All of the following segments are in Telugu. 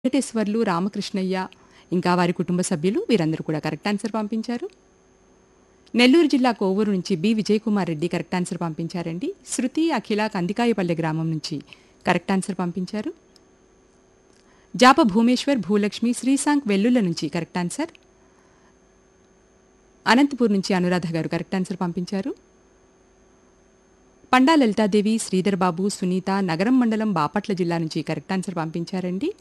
వెంకటేశ్వర్లు రామకృష్ణయ్య ఇంకా వారి కుటుంబ సభ్యులు వీరందరూ కూడా కరెక్ట్ ఆన్సర్ పంపించారు నెల్లూరు జిల్లా కోవూరు నుంచి B Vijayakumar Reddy correct answer పంపించారండి శృతి అఖిల కందికాయపల్లె గ్రామం నుంచి కరెక్ట్ ఆన్సర్ పంపించారు జాప భూమేశ్వర్ భూలక్ష్మి శ్రీశాంక్ వెల్లుల నుంచి కరెక్ట్ ఆన్సర్ అనంతపూర్ నుంచి అనురాధ గారు కరెక్ట్ ఆన్సర్ పంపించారు పండా లలితాదేవి శ్రీధర్ బాబు సునీత నగరం మండలం బాపట్ల జిల్లా నుంచి కరెక్ట్ ఆన్సర్ పంపించారండి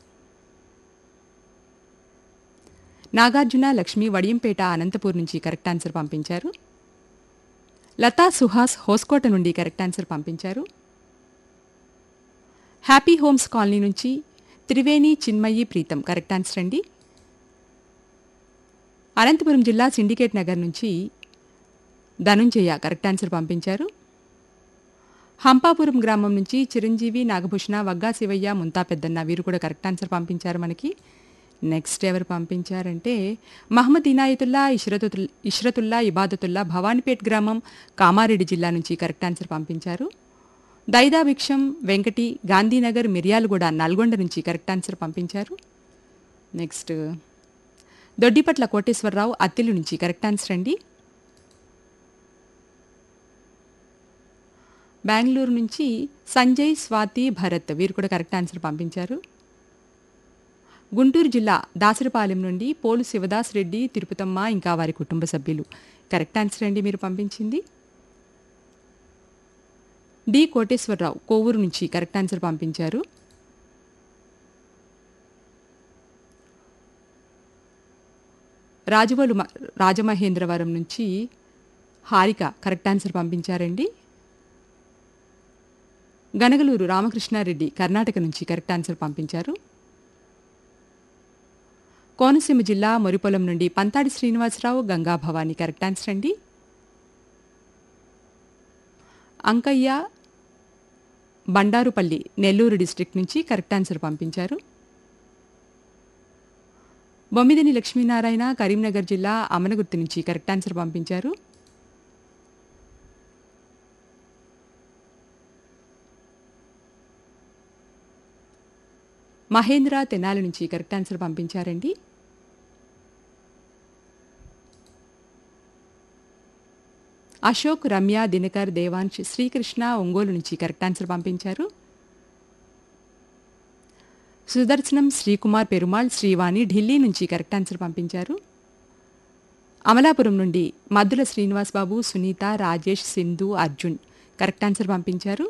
నాగార్జున లక్ష్మి వడియంపేట అనంతపూర్ నుంచి కరెక్ట్ ఆన్సర్ పంపించారు లతా సుహాస్ హోస్కోట నుండి కరెక్ట్ ఆన్సర్ పంపించారు హ్యాపీ హోమ్స్ కాలనీ నుంచి త్రివేణి చిన్మయి ప్రీతం కరెక్ట్ ఆన్సర్ అండి అనంతపురం జిల్లా సిండికేట్ నగర్ నుంచి ధనుంజయ కరెక్ట్ ఆన్సర్ పంపించారు హంపాపురం గ్రామం నుంచి చిరంజీవి నాగభూషణ వగ్గా శివయ్య ముంతా పెద్దన్న వీరు కూడా కరెక్ట్ ఆన్సర్ పంపించారు మనకి నెక్స్ట్ ఎవరు పంపించారంటే మహమ్మద్ ఇనాయతుల్లా ఇష్రతుల్ ఇష్రతుల్లా ఇబాదతుల్లా భవానీపేట్ గ్రామం కామారెడ్డి జిల్లా నుంచి కరెక్ట్ ఆన్సర్ పంపించారు దైదాభిక్షం వెంకటి గాంధీనగర్ మిర్యాలగూడ నల్గొండ నుంచి కరెక్ట్ ఆన్సర్ పంపించారు నెక్స్ట్ దొడ్డిపట్ల కోటేశ్వరరావు అత్తిలి నుంచి కరెక్ట్ ఆన్సర్ అండి బెంగళూరు నుంచి సంజయ్ స్వాతి భరత్ వీరు కూడా కరెక్ట్ ఆన్సర్ పంపించారు గుంటూరు జిల్లా దాసరిపాలెం నుండి పోలు శివదాస్ రెడ్డి తిరుపతమ్మ ఇంకా వారి కుటుంబ సభ్యులు కరెక్ట్ ఆన్సర్ అండి మీరు పంపించింది డి కోటేశ్వరరావు కోవూరు నుంచి కరెక్ట్ ఆన్సర్ పంపించారు రాజవోలు మ- రాజమహేంద్రవరం నుంచి హారిక కరెక్ట్ ఆన్సర్ పంపించారండి గనగలూరు రామకృష్ణారెడ్డి కర్ణాటక నుంచి కరెక్ట్ ఆన్సర్ పంపించారు కోనసీమ జిల్లా మొరిపొలం నుండి పంతాడి శ్రీనివాసరావు గంగా భవాని కరెక్ట్ ఆన్సర్ అండి అంకయ్య బండారుపల్లి నెల్లూరు డిస్ట్రిక్ట్ నుంచి కరెక్ట్ ఆన్సర్ పంపించారు బొమ్మిదిని లక్ష్మీనారాయణ కరీంనగర్ జిల్లా అమనగుర్తి నుంచి కరెక్ట్ ఆన్సర్ పంపించారు మహేంద్ర తెనాలి నుంచి కరెక్ట్ ఆన్సర్ పంపించారండి అశోక్ రమ్య దినకర్ దేవాంశ్ శ్రీకృష్ణ ఒంగోలు నుంచి కరెక్ట్ ఆన్సర్ పంపించారు సుదర్శనం శ్రీకుమార్ పెరుమాళ్ శ్రీవాణి ఢిల్లీ నుంచి కరెక్ట్ ఆన్సర్ పంపించారు అమలాపురం నుండి మద్దుల శ్రీనివాస్ బాబు సునీత రాజేష్ సింధు అర్జున్ కరెక్ట్ ఆన్సర్ పంపించారు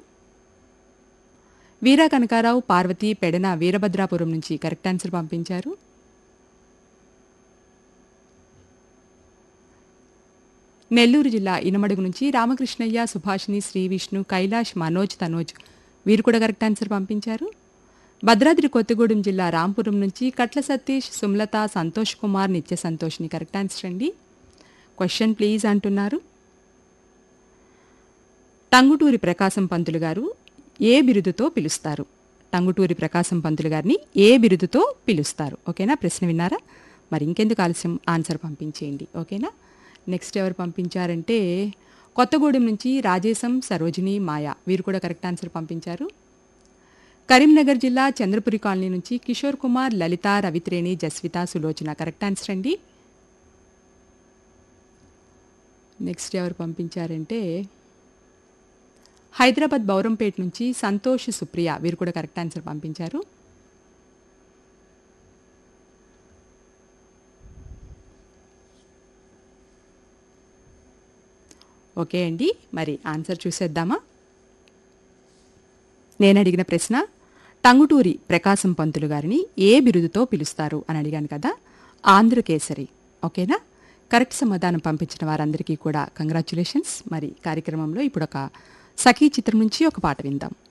వీరా కనకారావు పార్వతి పెడన వీరభద్రాపురం నుంచి కరెక్ట్ ఆన్సర్ పంపించారు నెల్లూరు జిల్లా ఇనమడుగు నుంచి రామకృష్ణయ్య సుభాషిణి శ్రీ విష్ణు కైలాష్ మనోజ్ తనోజ్ వీరు కూడా కరెక్ట్ ఆన్సర్ పంపించారు భద్రాద్రి కొత్తగూడెం జిల్లా రాంపురం నుంచి కట్ల సతీష్ సుమలత సంతోష్ కుమార్ నిత్య సంతోష్ని కరెక్ట్ ఆన్సర్ అండి క్వశ్చన్ ప్లీజ్ అంటున్నారు టంగుటూరి ప్రకాశం పంతులు గారు ఏ బిరుదుతో పిలుస్తారు టంగుటూరి ప్రకాశం పంతులు గారిని ఏ బిరుదుతో పిలుస్తారు ఓకేనా ప్రశ్న విన్నారా మరి ఇంకెందుకు ఆలస్యం ఆన్సర్ పంపించేయండి ఓకేనా నెక్స్ట్ ఎవరు పంపించారంటే కొత్తగూడెం నుంచి రాజేశం సరోజిని మాయా వీరు కూడా కరెక్ట్ ఆన్సర్ పంపించారు కరీంనగర్ జిల్లా చంద్రపురి కాలనీ నుంచి కిషోర్ కుమార్ లలిత రవిత్రేణి జస్విత సులోచన కరెక్ట్ ఆన్సర్ అండి నెక్స్ట్ ఎవరు పంపించారంటే హైదరాబాద్ బౌరంపేట నుంచి సంతోష్ సుప్రియ వీరు కూడా కరెక్ట్ ఆన్సర్ పంపించారు ఓకే అండి మరి ఆన్సర్ చూసేద్దామా నేను అడిగిన ప్రశ్న టంగుటూరి ప్రకాశం పంతులు గారిని ఏ బిరుదుతో పిలుస్తారు అని అడిగాను కదా ఆంధ్రకేసరి ఓకేనా కరెక్ట్ సమాధానం పంపించిన వారందరికీ కూడా కంగ్రాచులేషన్స్ మరి కార్యక్రమంలో ఇప్పుడు ఒక సఖీ చిత్రం నుంచి ఒక పాట విందాం